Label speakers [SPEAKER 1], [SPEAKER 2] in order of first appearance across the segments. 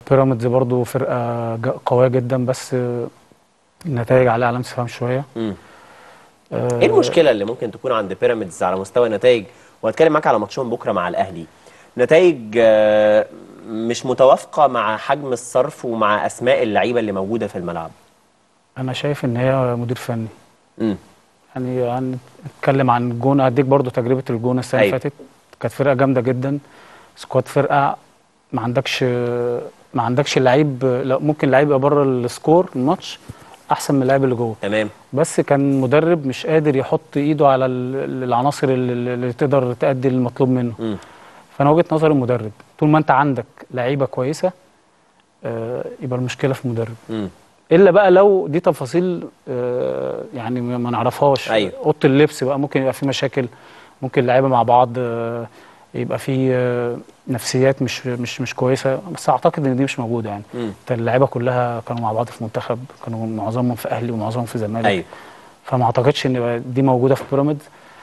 [SPEAKER 1] بيراميدز برضو فرقه ج- قويه جدا بس آه، النتائج عليها علامه استفهام شويه
[SPEAKER 2] مم.
[SPEAKER 1] آه،
[SPEAKER 2] ايه المشكله اللي ممكن تكون عند بيراميدز على مستوى النتائج وهتكلم معاك على ماتشهم بكره مع الاهلي نتائج آه، مش متوافقه مع حجم الصرف ومع اسماء اللعيبه اللي موجوده في الملعب
[SPEAKER 1] انا شايف ان هي مدير فني
[SPEAKER 2] امم
[SPEAKER 1] يعني هنتكلم عن الجون اديك برضو تجربه الجون السنه اللي
[SPEAKER 2] أيوة.
[SPEAKER 1] فاتت كانت فرقه جامده جدا سكواد فرقه ما عندكش ما عندكش لعيب لا ممكن لعيب يبقى بره السكور الماتش احسن من اللعيب اللي جوه
[SPEAKER 2] تمام
[SPEAKER 1] بس كان مدرب مش قادر يحط ايده على ال- العناصر اللي, اللي تقدر تأدي المطلوب منه
[SPEAKER 2] مم.
[SPEAKER 1] فانا وجهه نظري المدرب طول ما انت عندك لعيبه كويسه آه، يبقى المشكله في المدرب
[SPEAKER 2] مم.
[SPEAKER 1] الا بقى لو دي تفاصيل آه، يعني ما ما نعرفهاش
[SPEAKER 2] أيوة.
[SPEAKER 1] اوضه اللبس بقى ممكن يبقى في مشاكل ممكن اللعيبه مع بعض آه، يبقى في آه، نفسيات مش مش مش كويسه بس اعتقد ان دي مش موجوده يعني
[SPEAKER 2] مم.
[SPEAKER 1] انت اللعيبه كلها كانوا مع بعض في منتخب كانوا معظمهم في اهلي ومعظمهم في زمالك
[SPEAKER 2] ايوه
[SPEAKER 1] فما اعتقدش ان دي موجوده في بيراميدز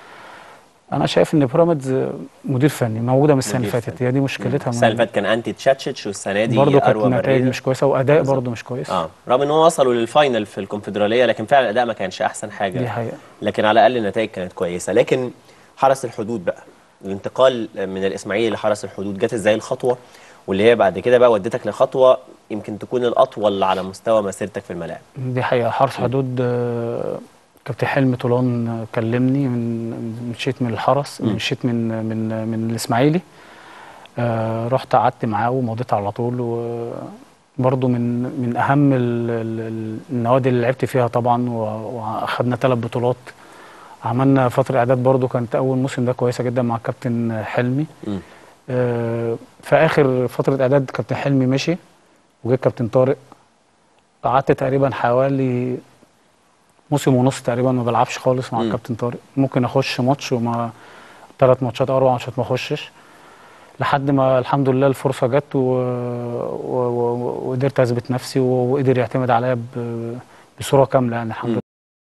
[SPEAKER 1] انا شايف ان بيراميدز مدير فني موجوده من السنه اللي
[SPEAKER 2] مدير
[SPEAKER 1] فاتت
[SPEAKER 2] فني.
[SPEAKER 1] هي دي مشكلتها
[SPEAKER 2] السنه اللي فاتت كان انتي تشاتشيتش والسنه دي
[SPEAKER 1] برضه كانت
[SPEAKER 2] اروى
[SPEAKER 1] نتائج
[SPEAKER 2] بريرا
[SPEAKER 1] مش كويسه واداء برضه مش كويس
[SPEAKER 2] اه رغم ان هم وصلوا للفاينل في الكونفدراليه لكن فعلا الاداء ما كانش احسن حاجه
[SPEAKER 1] دي حقيقه
[SPEAKER 2] لكن على الاقل النتائج كانت كويسه لكن حرس الحدود بقى الانتقال من الاسماعيلي لحرس الحدود جت ازاي الخطوه واللي هي بعد كده بقى ودتك لخطوه يمكن تكون الاطول على مستوى مسيرتك في الملاعب
[SPEAKER 1] دي حقيقة حرس حدود آه، كابتن حلمي طولان آه، كلمني من من- مشيت من الحرس
[SPEAKER 2] مم.
[SPEAKER 1] مشيت من من من الإسماعيلي آه، رحت قعدت معاه ومضيت على طول وبرضه من من أهم ال- ال- ال- النوادي اللي لعبت فيها طبعا و- وأخدنا ثلاث بطولات عملنا فترة إعداد برضه كانت أول موسم ده كويسة جدا مع الكابتن حلمي
[SPEAKER 2] مم.
[SPEAKER 1] آه، في آخر فترة إعداد كابتن حلمي مشي وجه كابتن طارق قعدت تقريبا حوالي موسم ونص تقريبا ما بلعبش خالص مع
[SPEAKER 2] مم.
[SPEAKER 1] الكابتن طارق ممكن اخش ماتش وما ثلاث ماتشات او اربع ماتشات ما اخشش لحد ما الحمد لله الفرصه جت و... و... و... وقدرت اثبت نفسي و- وقدر يعتمد عليا ب... بصوره كامله يعني الحمد
[SPEAKER 2] مم.